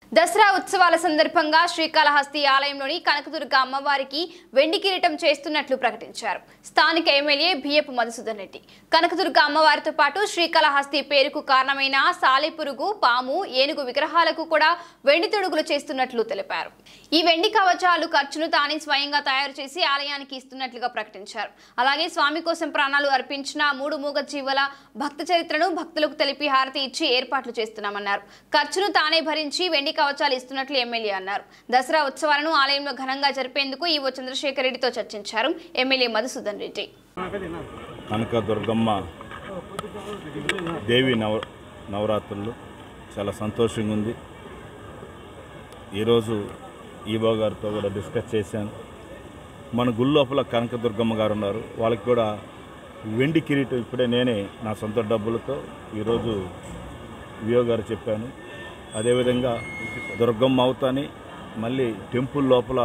దసరా ఉత్సవాల సందర్భంగా శ్రీకాళహస్తి ఆలయంలోని కనకదుర్గ అమ్మవారికి వెండి కిరీటం చేస్తున్నట్లు ప్రకటించారు స్థానిక ఎమ్మెల్యే బియ్యపు మధుసూదన్ రెడ్డి కనకదుర్గ అమ్మవారితో పాటు శ్రీకాళహస్తి పేరుకు కారణమైన సాలెపురుగు పాము ఏనుగు విగ్రహాలకు కూడా వెండి తొడుగులు చేస్తున్నట్లు తెలిపారు ఈ వెండి కవచాలు ఖర్చును తానే స్వయంగా తయారు చేసి ఆలయానికి ఇస్తున్నట్లుగా ప్రకటించారు అలాగే స్వామి కోసం ప్రాణాలు అర్పించిన మూడు మూగ జీవుల భక్త చరిత్రను భక్తులకు తెలిపి హారతి ఇచ్చి ఏర్పాట్లు చేస్తున్నామన్నారు ఖర్చును తానే భరించి వెండి కవచాలు ఇస్తున్నట్లు ఎమ్మెల్యే అన్నారు దసరా ఉత్సవాలను ఆలయంలో ఘనంగా జరిపేందుకు ఈవో చంద్రశేఖర్ రెడ్డితో చర్చించారు ఎమ్మెల్యే మధుసూదన్ రెడ్డి కనక దుర్గమ్మ దేవి నవ నవరాత్రులు చాలా సంతోషంగా ఉంది ఈరోజు ఈబో గారితో కూడా డిస్కస్ చేశాను మన గుడి లోపల కనక దుర్గమ్మ గారు ఉన్నారు వాళ్ళకి కూడా వెండి కిరీటం ఇప్పుడే నేనే నా సొంత డబ్బులతో ఈరోజు వియో గారు చెప్పాను అదేవిధంగా దుర్గమ్మ అవుతాని మళ్ళీ టెంపుల్ లోపల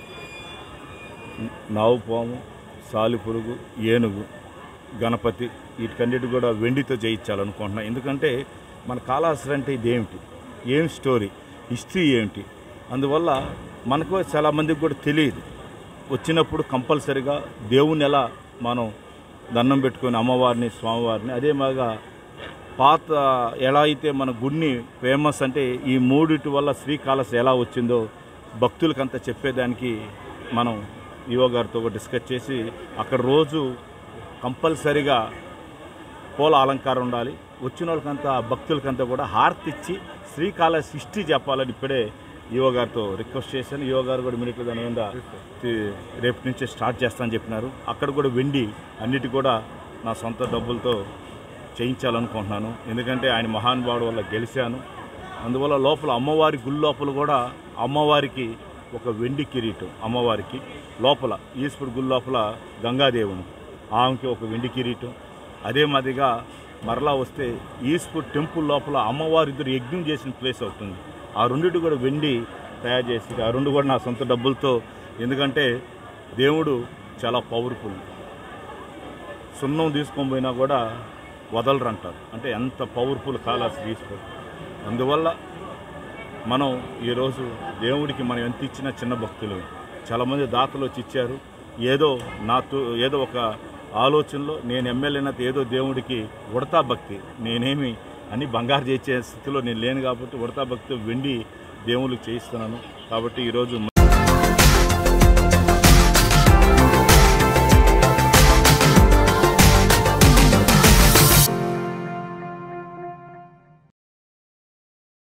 నావుపాము సాలిపురుగు ఏనుగు గణపతి వీటికన్నిటి కూడా వెండితో చేయించాలనుకుంటున్నాను ఎందుకంటే మన కాళహస్తి అంటే ఇదేమిటి ఏం స్టోరీ హిస్టరీ ఏమిటి అందువల్ల మనకు చాలామందికి కూడా తెలియదు వచ్చినప్పుడు కంపల్సరిగా దేవుని ఎలా మనం దండం పెట్టుకొని అమ్మవారిని స్వామివారిని అదే మాగా పాత ఎలా అయితే మన గుడిని ఫేమస్ అంటే ఈ మూడిటి వల్ల శ్రీకాళహస్తి ఎలా వచ్చిందో భక్తులకంతా చెప్పేదానికి మనం ఈవో గారితో కూడా డిస్కస్ చేసి అక్కడ రోజు కంపల్సరిగా పూల అలంకారం ఉండాలి వచ్చిన వాళ్ళకంతా భక్తులకంతా కూడా హారతి ఇచ్చి శ్రీకాళహస్తి హిస్టరీ చెప్పాలని ఇప్పుడే ఈవో గారితో రిక్వెస్ట్ చేశాను ఈవో గారు కూడా ఇమీడియట్గా దాని మీద తి- రేపు నుంచే స్టార్ట్ చేస్తానని చెప్పినారు అక్కడ కూడా వెండి అన్నిటి కూడా నా సొంత డబ్బులతో చేయించాలనుకుంటున్నాను ఎందుకంటే ఆయన మహానుభావుడు వల్ల గెలిచాను అందువల్ల లోపల అమ్మవారి గుడి లోపల కూడా అమ్మవారికి ఒక వెండి కిరీటం అమ్మవారికి లోపల ఈశ్వరు గుడి లోపల గంగాదేవుని ఆమెకి ఒక వెండి కిరీటం అదే మాదిరిగా మరలా వస్తే ఈశ్వర్ టెంపుల్ లోపల అమ్మవారి ఇద్దరు యజ్ఞం చేసిన ప్లేస్ అవుతుంది ఆ రెండిటి కూడా వెండి తయారు చేసి ఆ రెండు కూడా నా సొంత డబ్బులతో ఎందుకంటే దేవుడు చాలా పవర్ఫుల్ సున్నం తీసుకొని పోయినా కూడా వదలరు అంటారు అంటే ఎంత పవర్ఫుల్ కాలాస్ తీసుకోరు అందువల్ల మనం ఈరోజు దేవుడికి మనం ఎంత ఇచ్చినా చిన్న భక్తులు చాలామంది దాతలు వచ్చి ఇచ్చారు ఏదో నాతో ఏదో ఒక ఆలోచనలో నేను ఎమ్మెల్యేనైతే ఏదో దేవుడికి ఉడతా భక్తి నేనేమి అని బంగారు చేసే స్థితిలో నేను లేను కాబట్టి ఉడతా భక్తి వెండి దేవుళ్ళకి చేయిస్తున్నాను కాబట్టి ఈరోజు